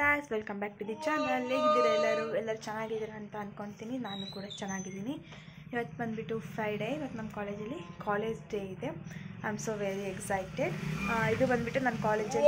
Guys welcome back to the channel ಹೇಗಿದ್ದೀರಾ ಎಲ್ಲರೂ ಎಲ್ಲರೂ ಚೆನ್ನಾಗಿದ್ದೀರಾ ಅಂತ ಅಂದ್ಕೊತೀನಿ ನಾನು ಕೂಡ ಚೆನ್ನಾಗಿದ್ದೀನಿ ಇವತ್ತು ಬಂದುಬಿಟ್ಟು ಫ್ರೈಡೇ ಇವತ್ತು ನಮ್ಮ ಕಾಲೇಜಲ್ಲಿ ಕಾಲೇಜ್ ಡೇ ಇದೆ I am so very excited ಇದು ಬಂದುಬಿಟ್ಟು ನನ್ನ ಕಾಲೇಜಲ್ಲಿ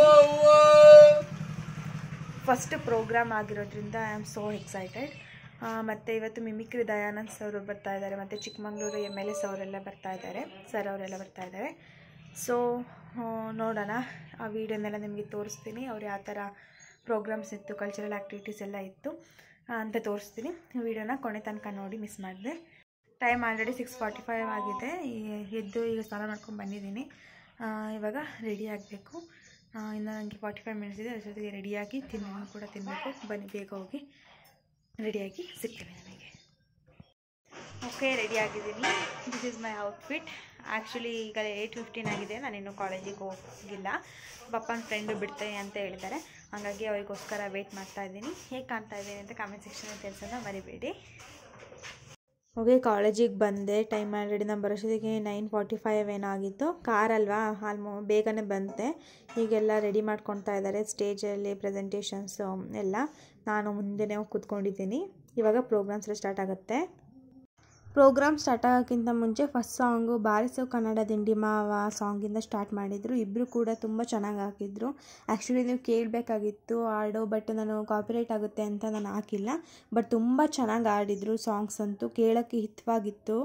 ಫಸ್ಟ್ ಪ್ರೋಗ್ರಾಮ್ ಆಗಿರೋದ್ರಿಂದ ಐ ಆಮ್ ಸೋ ಎಕ್ಸೈಟೆಡ್ ಮತ್ತು ಇವತ್ತು ಮಿಮಿಕ್ರಿ ದಯಾನಂದ್ ಸರ್ ಬರ್ತಾ ಇದ್ದಾರೆ ಮತ್ತು ಚಿಕ್ಕಮಂಗ್ಳೂರು ಎಮ್ ಎಲ್ ಎಸ್ ಅವರೆಲ್ಲ ಬರ್ತಾ ಇದ್ದಾರೆ ಸರ್ ಅವರೆಲ್ಲ ಬರ್ತಾ ಇದ್ದಾರೆ ಸೊ ನೋಡೋಣ ಆ ವಿಡಿಯೋನೆಲ್ಲ ನಿಮಗೆ ತೋರಿಸ್ತೀನಿ ಅವ್ರು ಯಾವ ಥರ ಪ್ರೋಗ್ರಾಮ್ಸ್ ಇತ್ತು ಕಲ್ಚರಲ್ ಆ್ಯಕ್ಟಿವಿಟೀಸ್ ಎಲ್ಲ ಇತ್ತು ಆ, ಅಂತ ತೋರಿಸ್ತೀನಿ ವಿಡಿಯೋನ ಕೊನೆ ತನಕ ನೋಡಿ ಮಿಸ್ ಮಾಡಿದೆ time already six forty five ಆಗಿದೆ ಈ- ಎದ್ದು ಈಗ ಸ್ನಾನ ಮಾಡ್ಕೊಂಡು ಬಂದಿದ್ದೀನಿ ಆ, ಇವಾಗ ರೆಡಿ ಆಗಬೇಕು ಇನ್ನು ನನಗೆ ಫಾರ್ಟಿ ಫೈವ್ ಮಿನಿಟ್ಸ್ ಇದೆ ಅದ್ರ ಜೊತೆಗೆ ರೆಡಿಯಾಗಿ ತಿನ್ನೋಣ ಕೂಡ ತಿನ್ನಬೇಕು ಬನ್ನಿ ಬೇಗ ಹೋಗಿ ರೆಡಿಯಾಗಿ ಸಿಗ್ತೇವೆ ನನಗೆ ಓಕೆ ರೆಡಿ ಆಗಿದ್ದೀನಿ this is my outfit actually ಈಗ ಏಯ್ಟ್ ಫಿಫ್ಟೀನ್ ಆಗಿದೆ ನಾನಿನ್ನು ಕಾಲೇಜಿಗೆ ಹೋಗಿಲ್ಲ ಪಪ್ಪನ ಫ್ರೆಂಡು ಬಿಡ್ತೇನೆ ಅಂತ ಹೇಳಿದ್ದಾರೆ ಹಾಗಾಗಿ ಅವರಿಗೋಸ್ಕರ ವೆಯ್ಟ್ ಮಾಡ್ತಾ ಇದ್ದೀನಿ ಹೇಗೆ ಕಾಣ್ತಾ ಇದ್ದೀನಿ ಅಂತ ಕಾಮೆಂಟ್ ಸೆಕ್ಷನಲ್ಲಿ ತಿಳಿಸೋಣ ಮರಿಬೇಡಿ ಓಕೆ ಕಾಲೇಜಿಗೆ ಬಂದೆ ಟೈಮ್ ಆಲ್ರೆಡಿ ನಾನು ಬರೋಷ್ಟೊತ್ತಿಗೆ ನೈನ್ ಫಾರ್ಟಿ ಫೈವ್ ಏನೋ ಆಗಿತ್ತು ಕಾರಲ್ವಾ ಆಲ್ಮೋ ಬೇಗನೆ ಬಂತೆ ಈಗೆಲ್ಲ ರೆಡಿ ಮಾಡ್ಕೊತಾ ಇದ್ದಾರೆ ಸ್ಟೇಜಲ್ಲಿ ಪ್ರೆಸೆಂಟೇಷನ್ಸು ಎಲ್ಲ ನಾನು ಮುಂದೆನೇ ಹೋಗಿ ಕೂತ್ಕೊಂಡಿದ್ದೀನಿ ಇವಾಗ ಪ್ರೋಗ್ರಾಮ್ಸ್ ಎಲ್ಲ ಸ್ಟಾರ್ಟ್ ಆಗುತ್ತೆ ಪ್ರೋಗ್ರಾಮ್ ಸ್ಟಾರ್ಟ್ ಆಗೋಕ್ಕಿಂತ ಮುಂಚೆ ಫಸ್ಟ್ ಸಾಂಗು ಬಾರಿಸೋ ಕನ್ನಡ ದಿಂಡಿ ಮಾವ ಸಾಂಗಿಂದ ಸ್ಟಾರ್ಟ್ ಮಾಡಿದರು ಇಬ್ಬರು ಕೂಡ ತುಂಬ ಚೆನ್ನಾಗಿ ಹಾಕಿದ್ರು ಆ್ಯಕ್ಚುಲಿ ನೀವು ಕೇಳಬೇಕಾಗಿತ್ತು ಹಾಡು ಬಟ್ ನಾನು ಕಾಪಿರೈಟ್ ಆಗುತ್ತೆ ಅಂತ ನಾನು ಹಾಕಿಲ್ಲ ಬಟ್ ತುಂಬ ಚೆನ್ನಾಗಿ ಆಡಿದರು ಸಾಂಗ್ಸ್ ಅಂತೂ ಕೇಳೋಕ್ಕೆ ಹಿತವಾಗಿತ್ತು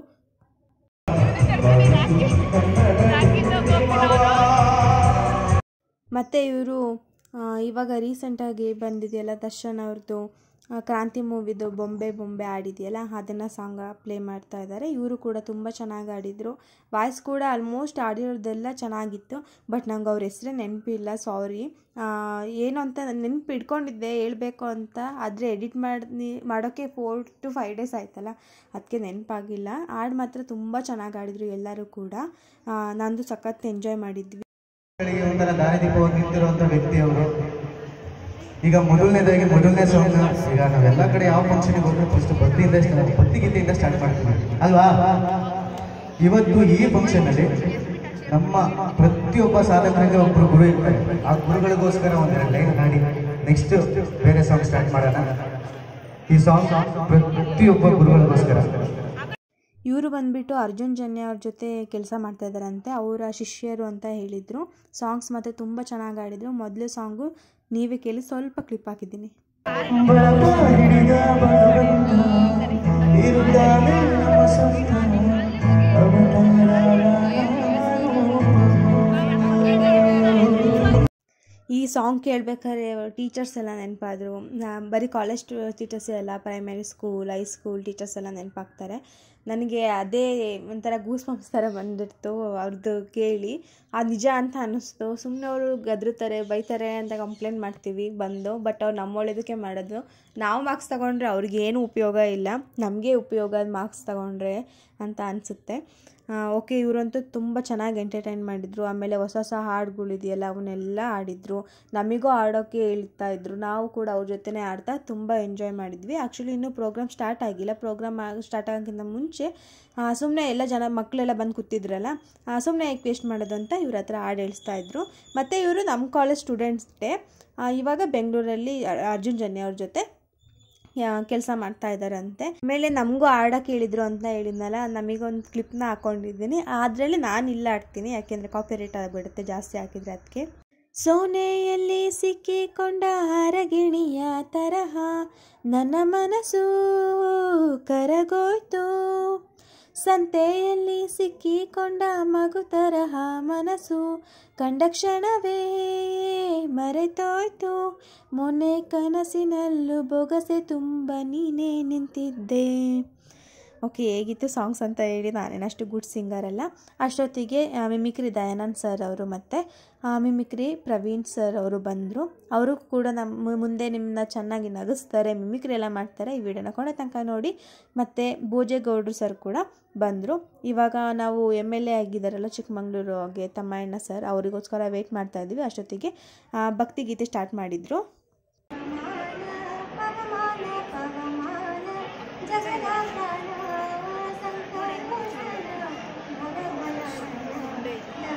ಮತ್ತು ಇವರು ಇವಾಗ ರೀಸೆಂಟಾಗಿ ಬಂದಿದೆಯಲ್ಲ ದರ್ಶನ್ ಅವ್ರದ್ದು ಆ, ಕ್ರಾಂತಿ ಮೂವಿದು ಬೊಂಬೆ ಬೊಂಬೆ ಆಡಿದೆಯಲ್ಲ ಅದನ್ನು ಸಾಂಗ ಪ್ಲೇ ಮಾಡ್ತಾ ಇದ್ದಾರೆ ಇವರು ಕೂಡ ತುಂಬ ಚೆನ್ನಾಗಿ ಆಡಿದರು ವಾಯ್ಸ್ ಕೂಡ ಆಲ್ಮೋಸ್ಟ್ ಆಡಿರೋದೆಲ್ಲ ಚೆನ್ನಾಗಿತ್ತು ಬಟ್ ನಂಗೆ ಅವ್ರ ಹೆಸರೇ ನೆನಪಿಲ್ಲ ಸಾರಿ ಏನು ಅಂತ ನೆನಪು ಇಟ್ಕೊಂಡಿದ್ದೆ ಹೇಳ್ಬೇಕು ಅಂತ ಆದರೆ ಎಡಿಟ್ ಮಾಡಿ ಮಾಡೋಕ್ಕೆ ಫೋರ್ ಟು ಫೈವ್ ಡೇಸ್ ಆಯ್ತಲ್ಲ ಅದಕ್ಕೆ ನೆನಪಾಗಿಲ್ಲ ಹಾಡು ಮಾತ್ರ ತುಂಬ ಚೆನ್ನಾಗಿ ಆಡಿದರು ಎಲ್ಲರೂ ಕೂಡ ಆ, ನಂದು ಸಖತ್ ಎಂಜಾಯ್ ಮಾಡಿದ್ವಿ ಗಳಿಗೆ ಒಂಥರ ದಾರಿದೀಪವಾಗಿ ನಿಂತಿರುವಂತ ವ್ಯಕ್ತಿ ಅವರು ಈಗ ಮೊದಲನೇದಾಗಿ ಮೊದಲನೇ ಸಾಂಗ್ ಈಗ ನಾವೆಲ್ಲ ಕಡೆ ಯಾವ ಫಂಕ್ಷನ್ಗೆ ಹೋದ್ರೆ ಫಸ್ಟ್ ಭಕ್ತಿಯಿಂದ start- ಭಕ್ತಿಗೀತೆಯಿಂದ ಸ್ಟಾರ್ಟ್ ಮಾಡ್ತೀವಿ ಅಲ್ವಾ ಇವತ್ತು ಈ ಫಂಕ್ಷನ್ ಅಲ್ಲಿ ನಮ್ಮ ಪ್ರತಿಯೊಬ್ಬ ಸಾಧಕರಿಗೆ ಒಬ್ರು ಗುರು ಇರ್ತಾರೆ ಆ ಗುರುಗಳಿಗೋಸ್ಕರ ಒಂದೆರಡು ಲೈನ್ ಹಾಡಿ ನೆಕ್ಸ್ಟ್ ಬೇರೆ ಸಾಂಗ್ ಸ್ಟಾರ್ಟ್ ಮಾಡೋಣ ಈ ಸಾಂಗ್ ಪ್ರತಿಯೊಬ್ಬ ಗುರುಗಳಿಗೋಸ್ಕರ ಇವರು ಬಂದ್ಬಿಟ್ಟು ಅರ್ಜುನ್ ಜನ್ಯ ಅವ್ರ ಜೊತೆ ಕೆಲಸ ಮಾಡ್ತಾ ಇದ್ದಾರಂತೆ ಅವರ ಶಿಷ್ಯರು ಅಂತ ಹೇಳಿದರು ಸಾಂಗ್ಸ್ ಮತ್ತು ತುಂಬ ಚೆನ್ನಾಗಿ ಆಡಿದರು ಮೊದಲು ಸಾಂಗು ನೀವೇ ಕೇಳಿ ಸ್ವಲ್ಪ ಕ್ಲಿಪ್ ಹಾಕಿದ್ದೀನಿ ಬೆಳಕ ಹಿಡಿದ ಬಡಗಂಟ ಇರುತ್ತಾನೆ ನಮ್ಮ ಸ್ವಂತ ಈ ಸಾಂಗ್ ಕೇಳಬೇಕಾದ್ರೆ ಟೀಚರ್ಸ್ ಎಲ್ಲ ನೆನಪಾದರು ಬರೀ ಕಾಲೇಜ್ ಟೀಚರ್ಸ್ ಎಲ್ಲ ಪ್ರೈಮರಿ ಸ್ಕೂಲ್ ಹೈಸ್ಕೂಲ್ ಟೀಚರ್ಸ್ ಎಲ್ಲ ನೆನಪಾಗ್ತಾರೆ ನನಗೆ ಅದೇ ಒಂಥರ ಗೂಸ್ ಪಂಪ್ಸ್ ಥರ ಬಂದಿತ್ತು ಅವ್ರದ್ದು ಕೇಳಿ ಅದು ನಿಜ ಅಂತ ಅನ್ನಿಸ್ತು ಸುಮ್ಮನೆ ಅವರು ಗದ್ರುತ್ತಾರೆ ಬೈತಾರೆ ಅಂತ ಕಂಪ್ಲೇಂಟ್ ಮಾಡ್ತೀವಿ ಬಂದು ಬಟ್ ಅವ್ರು ನಮ್ಮ ಒಳ್ಳೇದಕ್ಕೆ ಮಾಡೋದು ನಾವು ಮಾರ್ಕ್ಸ್ ತಗೊಂಡ್ರೆ ಅವ್ರಿಗೇನು ಉಪಯೋಗ ಇಲ್ಲ ನಮಗೆ ಉಪಯೋಗ ಮಾರ್ಕ್ಸ್ ತಗೊಂಡ್ರೆ ಅಂತ ಅನಿಸುತ್ತೆ ಓಕೆ ಇವರಂತೂ ತುಂಬ ಚೆನ್ನಾಗಿ ಎಂಟರ್ಟೈನ್ ಮಾಡಿದರು ಆಮೇಲೆ ಹೊಸ ಹೊಸ ಹಾಡುಗಳಿದೆಯಲ್ಲ ಅವನ್ನೆಲ್ಲ ಆಡಿದರು ನಮಗೂ ಆಡೋಕ್ಕೆ ಹೇಳ್ತಾ ಇದ್ರು ನಾವು ಕೂಡ ಅವ್ರ ಜೊತೆನೇ ಆಡ್ತಾ ತುಂಬ ಎಂಜಾಯ್ ಮಾಡಿದ್ವಿ ಆ್ಯಕ್ಚುಲಿ ಇನ್ನೂ ಪ್ರೋಗ್ರಾಮ್ ಸ್ಟಾರ್ಟ್ ಆಗಿಲ್ಲ ಪ್ರೋಗ್ರಾಮ್ ಸ್ಟಾರ್ಟ್ ಆಗೋಕ್ಕಿಂತ ಮುಂಚೆ ಸುಮ್ಮನೆ ಎಲ್ಲ ಜನ ಮಕ್ಕಳೆಲ್ಲ ಬಂದು ಕೂತಿದ್ರಲ್ಲ ಸುಮ್ಮನೆ ಯಾಕೆ ವೇಸ್ಟ್ ಮಾಡೋದು ಅಂತ ಇವ್ರ ಹತ್ರ ಹಾಡು ಹೇಳಿಸ್ತಾ ಇದ್ರು ಮತ್ತು ಇವರು ನಮ್ಮ ಕಾಲೇಜ್ ಸ್ಟೂಡೆಂಟ್ಸ್ಗೆ ಇವಾಗ ಬೆಂಗಳೂರಲ್ಲಿ ಅರ್ಜುನ್ ಜನ್ಯ ಅವ್ರ ಜೊತೆ ಕೆಲಸ ಮಾಡ್ತಾ ಇದ್ದಾರಂತೆ ಆಮೇಲೆ ನಮಗೂ ಆಡಕ್ಕೆ ಹೇಳಿದ್ರು ಅಂತ ಹೇಳಿದ್ನಲ್ಲ ನಮಗೊಂದು ಕ್ಲಿಪ್ನ ಹಾಕೊಂಡಿದ್ದೀನಿ ಅದರಲ್ಲಿ ನಾನು ಇಲ್ಲ ಆಡ್ತೀನಿ ಯಾಕೆಂದರೆ ಕಾಪಿರೇಟ್ ಆಗಿಬಿಡುತ್ತೆ ಜಾಸ್ತಿ ಹಾಕಿದ್ರೆ ಅದಕ್ಕೆ ಸೋನೆಯಲ್ಲಿ ಸಿಕ್ಕಿಕೊಂಡ ಹರಗಿಣಿಯ ತರಹ ನನ್ನ ಮನಸ್ಸು ಕರಗೋಯ್ತು ಸಂತೆಯಲ್ಲಿ ಸಿಕ್ಕಿಕೊಂಡ ಮಗು ತರಹ ಮನಸ್ಸು ಕಂಡ ಕ್ಷಣವೇ ಮರೆತೋಯ್ತು ಮೊನ್ನೆ ಕನಸಿನಲ್ಲೂ ಬೊಗಸೆ ತುಂಬ ನೀನೇ ನಿಂತಿದ್ದೆ ಓಕೆ ಹೇಗಿತ್ತು ಸಾಂಗ್ಸ್ ಅಂತ ಹೇಳಿ ನಾನೇನಷ್ಟು ಗುಡ್ ಸಿಂಗರ್ ಅಲ್ಲ ಅಷ್ಟೊತ್ತಿಗೆ ಆ, ಮಿಮಿಕ್ರಿ ದಯಾನಂದ್ ಸರ್ ಅವರು ಮತ್ತು ಆ, ಮಿಮಿಕ್ರಿ ಪ್ರವೀಣ್ ಸರ್ ಅವರು ಬಂದರು ಅವರು ಕೂಡ ನಮ್ಮ ಮುಂದೆ ನಿಮ್ಮನ್ನ ಚೆನ್ನಾಗಿ ನಗಿಸ್ತಾರೆ ಮಿಮಿಕ್ರಿ ಎಲ್ಲ ಮಾಡ್ತಾರೆ ಈ ವಿಡಿಯೋನ ಕೊನೆ ತನಕ ನೋಡಿ ಮತ್ತು ಭೋಜೇಗೌಡರು ಸರ್ ಕೂಡ ಬಂದರು ಇವಾಗ ನಾವು ಎಮ್ ಎಲ್ ಎ ಆಗಿದ್ದಾರಲ್ಲ ಚಿಕ್ಕಮಂಗ್ಳೂರಿಗೆ ತಮ್ಮಣ್ಣ ಸರ್ ಅವರಿಗೋಸ್ಕರ ವೆಯ್ಟ್ ಮಾಡ್ತಾ ಇದ್ವಿ ಅಷ್ಟೊತ್ತಿಗೆ ಆ, ಭಕ್ತಿಗೀತೆ ಸ್ಟಾರ್ಟ್ ಮಾಡಿದರು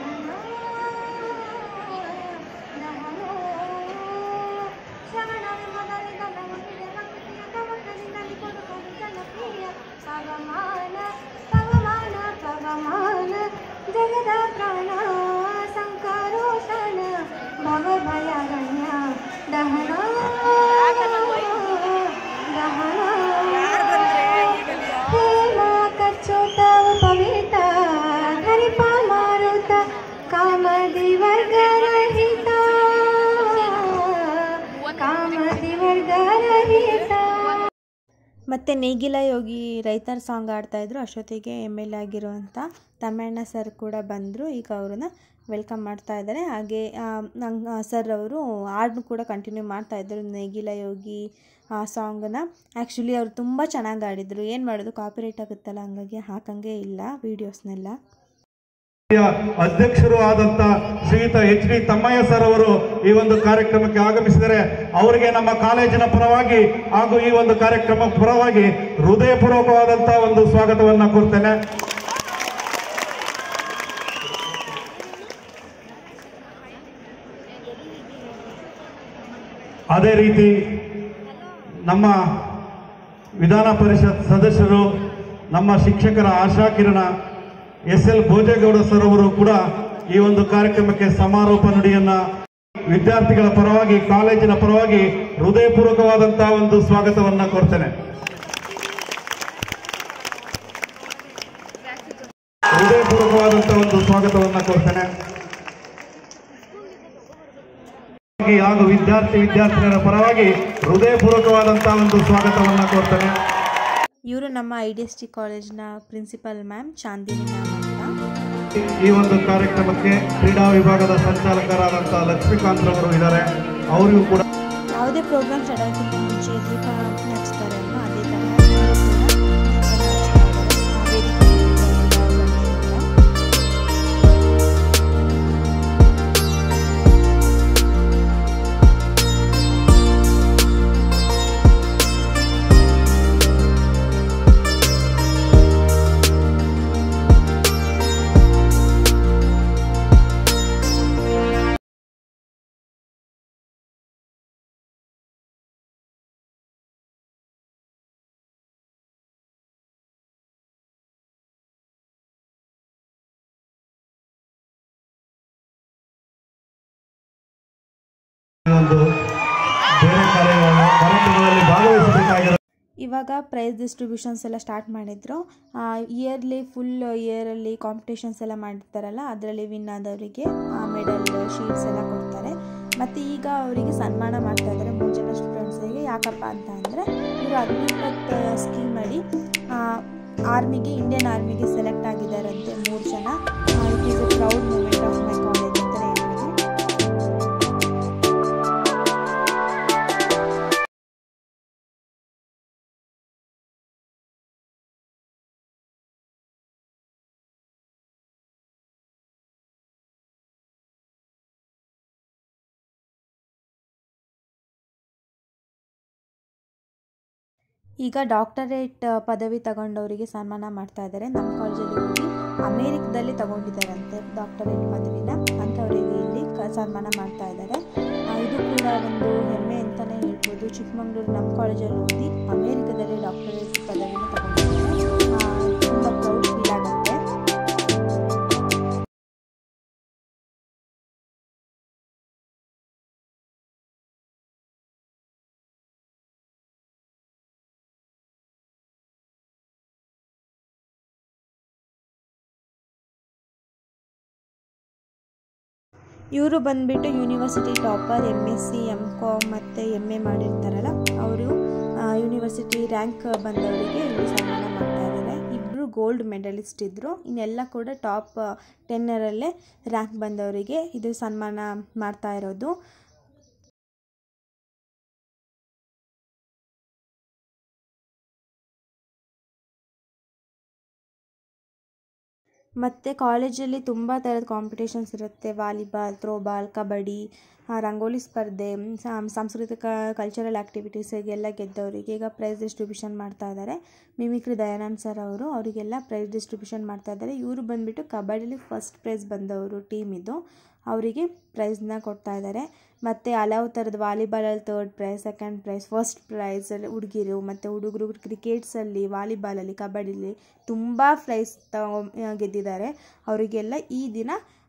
ಶ್ರವಣ ದಹನ ದಹನ ಹೇಮ ಕಚ್ಚೋತ ಪವಿತ ಹರಿಪ ಮಾರುತ ಕಾಮದಿ ವರ್ಗರಹಿತ ಕಾಮದಿ ವರ್ಗರಹಿತ ಮತ್ತು ನೇಗಿಲ ಯೋಗಿ ರೈತರ ಸಾಂಗ್ ಆಡ್ತಾಯಿದ್ರು ಅಷ್ಟೊತ್ತಿಗೆ ಎಮ್ ಎಲ್ ಎ ಆಗಿರುವಂಥ ತಮ್ಮಣ್ಣ ಸರ್ ಕೂಡ ಬಂದರು ಈಗ ಅವ್ರನ್ನ ವೆಲ್ಕಮ್ ಮಾಡ್ತಾ ಇದ್ದಾರೆ ಹಾಗೆ ನಂಗೆ ಸರ್ ಅವರು ಹಾಡನ್ನು ಕೂಡ ಕಂಟಿನ್ಯೂ ಮಾಡ್ತಾಯಿದ್ರು ನೇಗಿಲ ಯೋಗಿ ಆ ಸಾಂಗನ್ನ ಆ್ಯಕ್ಚುಲಿ ಅವರು ತುಂಬ ಚೆನ್ನಾಗಿ ಆಡಿದರು ಏನು ಮಾಡೋದು ಕಾಪಿರೈಟ್ ಆಗುತ್ತಲ್ಲ ಹಂಗಾಗಿ ಹಾಕಂಗೆ ಇಲ್ಲ ವೀಡಿಯೋಸ್ನೆಲ್ಲ ಅಧ್ಯಕ್ಷರು ಆದಂತ ಶ್ರೀಯುತ ಎಚ್ ಡಿ ತಮ್ಮಯ್ಯ ಸರ್ ಅವರು ಈ ಒಂದು ಕಾರ್ಯಕ್ರಮಕ್ಕೆ ಆಗಮಿಸಿದರೆ ಅವರಿಗೆ ನಮ್ಮ ಕಾಲೇಜಿನ ಪರವಾಗಿ ಹಾಗೂ ಈ ಒಂದು ಕಾರ್ಯಕ್ರಮ ಪರವಾಗಿ ಹೃದಯಪೂರ್ವಕವಾದಂತ ಒಂದು ಸ್ವಾಗತವನ್ನ ಕೋರ್ತೇನೆ ಅದೇ ರೀತಿ ನಮ್ಮ ವಿಧಾನ ಪರಿಷತ್ ಸದಸ್ಯರು ನಮ್ಮ ಶಿಕ್ಷಕರ ಆಶಾ ಕಿರಣ ಎಸ್ ಎಲ್ ಭೋಜೇಗೌಡ ಸರ್ ಅವರು ಕೂಡ ಈ ಒಂದು ಕಾರ್ಯಕ್ರಮಕ್ಕೆ ಸಮಾರೋಪ ನುಡಿಯನ್ನ ವಿದ್ಯಾರ್ಥಿಗಳ ಪರವಾಗಿ ಕಾಲೇಜಿನ ಪರವಾಗಿ ಹೃದಯಪೂರ್ವಕವಾದಂತಹ ಒಂದು ಸ್ವಾಗತವನ್ನ ಕೋರ್ತೇನೆ ಹೃದಯಪೂರ್ವಕವಾದಂತಹ ಒಂದು ಸ್ವಾಗತವನ್ನ ಕೋರ್ತೇನೆ ಹಾಗೂ ವಿದ್ಯಾರ್ಥಿ ವಿದ್ಯಾರ್ಥಿನಿಯರ ಪರವಾಗಿ ಹೃದಯಪೂರ್ವಕವಾದಂತಹ ಒಂದು ಸ್ವಾಗತವನ್ನ ಕೋರ್ತೇನೆ ಇವರು ನಮ್ಮ ಐ ಡಿ ಎಸ್ ಟಿ ಕಾಲೇಜ್ನ ಪ್ರಿನ್ಸಿಪಲ್ ಮ್ಯಾಮ್ ಚಾಂದಿನಿ ಮ್ಯಾಮ್ ಅಂತ ಈ ಒಂದು ಕಾರ್ಯಕ್ರಮಕ್ಕೆ ಕ್ರೀಡಾ ವಿಭಾಗದ ಸಂಚಾಲಕರಾದಂತಹ ಲಕ್ಷ್ಮೀಕಾಂತ್ ರವರು ಇದ್ದಾರೆ ಅವರಿಗೂ ಕೂಡ ಯಾವುದೇ ಪ್ರೋಗ್ರಾಮ್ ಸ್ಟಾರ್ಟ್ ಆಗೋಕ್ಕಿಂತ ಮುಂಚೆ ದೀಪ ಹಚ್ತಾರೆ ಅಲ್ವಾ ಅದೇ ಥರ ಇವರು ಕೂಡ ದೀಪನ ಹಚ್ತಾ ಇದ್ದಾರೆ. ಆ ವೇದಿಕೆಯಲ್ಲಿ ಎಲ್ಲ ಬಂದಿದ್ದಾರೆ. ಒಂದು ಬೇರೆ ಕಾರ್ಯ ಕಾರ್ಯಕ್ರಮದಲ್ಲಿ ಭಾಗವಹಿಸಬೇಕಾಗಿರೋ ಇವಾಗ ಪ್ರೈಸ್ ಡಿಸ್ಟ್ರಿಬ್ಯೂಷನ್ಸ್ ಎಲ್ಲ ಸ್ಟಾರ್ಟ್ ಮಾಡಿದ್ರು ಇಯರ್ಲಿ ಫುಲ್ ಇಯರಲ್ಲಿ ಕಾಂಪಿಟೇಷನ್ಸ್ ಎಲ್ಲ ಮಾಡಿರ್ತಾರಲ್ಲ ಅದರಲ್ಲಿ ವಿನ್ ಆದವರಿಗೆ ಮೆಡಲ್ ಶೀಟ್ಸ್ ಎಲ್ಲ ಕೊಡ್ತಾರೆ ಮತ್ತು ಈಗ ಅವರಿಗೆ ಸನ್ಮಾನ ಮಾಡ್ತಾ ಇದ್ದಾರೆ ಮೂರು ಜನ ಸ್ಟೂಡೆಂಟ್ಸಿಗೆ ಯಾಕಪ್ಪ ಅಂತ ಅಂದರೆ ಇವರು ಅಗ್ನಿಪತ್ ಸ್ಕೀಮ್ ಅಡಿ ಆರ್ಮಿಗೆ ಇಂಡಿಯನ್ ಆರ್ಮಿಗೆ ಸೆಲೆಕ್ಟ್ ಆಗಿದ್ದಾರಂತೆ ಮೂರು ಜನ it is a proud moment of my college ಅಂತಲೇ ಹೇಳ್ಬೋದು ಈಗ ಡಾಕ್ಟರೇಟ್ ಪದವಿ ತಗೊಂಡವರಿಗೆ ಸನ್ಮಾನ ಮಾಡ್ತಾ ಇದ್ದಾರೆ ನಮ್ಮ ಕಾಲೇಜಲ್ಲಿ ಹೋಗಿ ಅಮೇರಿಕದಲ್ಲಿ ತಗೊಂಡಿದ್ದಾರಂತೆ ಡಾಕ್ಟರೇಟ್ ಪದವಿನ ಅಂಥವರಿಗೆ ಇಲ್ಲಿ ಕ ಸನ್ಮಾನ ಮಾಡ್ತಾ ಇದ್ದಾರೆ ಆ, ಇದು ಕೂಡ ಒಂದು ಹೆಮ್ಮೆ ಅಂತಲೇ ಹೇಳ್ಬೋದು ಚಿಕ್ಕಮಗಳೂರು ನಮ್ಮ ಕಾಲೇಜಲ್ಲಿ ಓದಿ ಅಮೇರಿಕದಲ್ಲಿ ಡಾಕ್ಟರೇಟ್ ಪದವಿನ ತಗೊಂಡಿದ್ದಾರೆ ತುಂಬ ಪ್ರೌಡ್ ಫೀಲ್ ಆಗುತ್ತೆ ಇವರು ಬಂದುಬಿಟ್ಟು university topper M S C M com ಮತ್ತು ಎಮ್ ಎ ಮಾಡಿರ್ತಾರಲ್ಲ ಅವರು ಯೂನಿವರ್ಸಿಟಿ ರ್ಯಾಂಕ್ ಬಂದವರಿಗೆ ಇಲ್ಲಿ ಸನ್ಮಾನ ಮಾಡ್ತಾ ಇದ್ದಾರೆ ಇಬ್ಬರು ಗೋಲ್ಡ್ ಮೆಡಲಿಸ್ಟ್ ಇದ್ದರು ಇನ್ನೆಲ್ಲ ಕೂಡ ಟಾಪ್ ಟೆನ್ನರಲ್ಲೇ ರ್ಯಾಂಕ್ ಬಂದವರಿಗೆ ಇದು ಸನ್ಮಾನ ಮಾಡ್ತಾ ಇರೋದು ಮತ್ತು ಕಾಲೇಜಲ್ಲಿ ತುಂಬ ಥರದ ಕಾಂಪಿಟೇಷನ್ಸ್ ಇರುತ್ತೆ ವಾಲಿಬಾಲ್ ಥ್ರೋಬಾಲ್ ಕಬಡ್ಡಿ ಆ, ರಂಗೋಲಿ ಸ್ಪರ್ಧೆ ಸಾಂ- ಸಾಂಸ್ಕೃತಿಕ ಕಲ್ಚರಲ್ ಆ್ಯಕ್ಟಿವಿಟೀಸಿಗೆಲ್ಲ ಗೆದ್ದವರಿಗೆ ಈಗ ಪ್ರೈಸ್ ಡಿಸ್ಟ್ರಿಬ್ಯೂಷನ್ ಮಾಡ್ತಾ ಇದ್ದಾರೆ ಮಿಮಿಕ್ರಿ ದಯಾನಂದ್ ಸರ್ ಅವರು ಅವರಿಗೆಲ್ಲ ಪ್ರೈಸ್ ಡಿಸ್ಟ್ರಿಬ್ಯೂಷನ್ ಮಾಡ್ತಾ ಇದ್ದಾರೆ ಇವರು ಬಂದುಬಿಟ್ಟು ಕಬಡ್ಡಿಲಿ ಫಸ್ಟ್ ಪ್ರೈಸ್ ಬಂದವರು ಟೀಮ್ ಇದು ಅವರಿಗೆ ಪ್ರೈಸ್ನ ಕೊಡ್ತಾ ಇದ್ದಾರೆ ಮತ್ತು ಹಲವು ಥರದ ವಾಲಿಬಾಲಲ್ಲಿ third prize second prize first prize ಹುಡುಗಿರು ಮತ್ತು ಹುಡುಗರು ಕ್ರಿಕೆಟ್ಸಲ್ಲಿ ವಾಲಿಬಾಲಲ್ಲಿ ಕಬಡ್ಡಿಲಿ ತುಂಬ ಪ್ರೈಸ್ ತಗೊ ಗೆದ್ದಿದ್ದಾರೆ ಅವರಿಗೆಲ್ಲ ಈ ದಿನ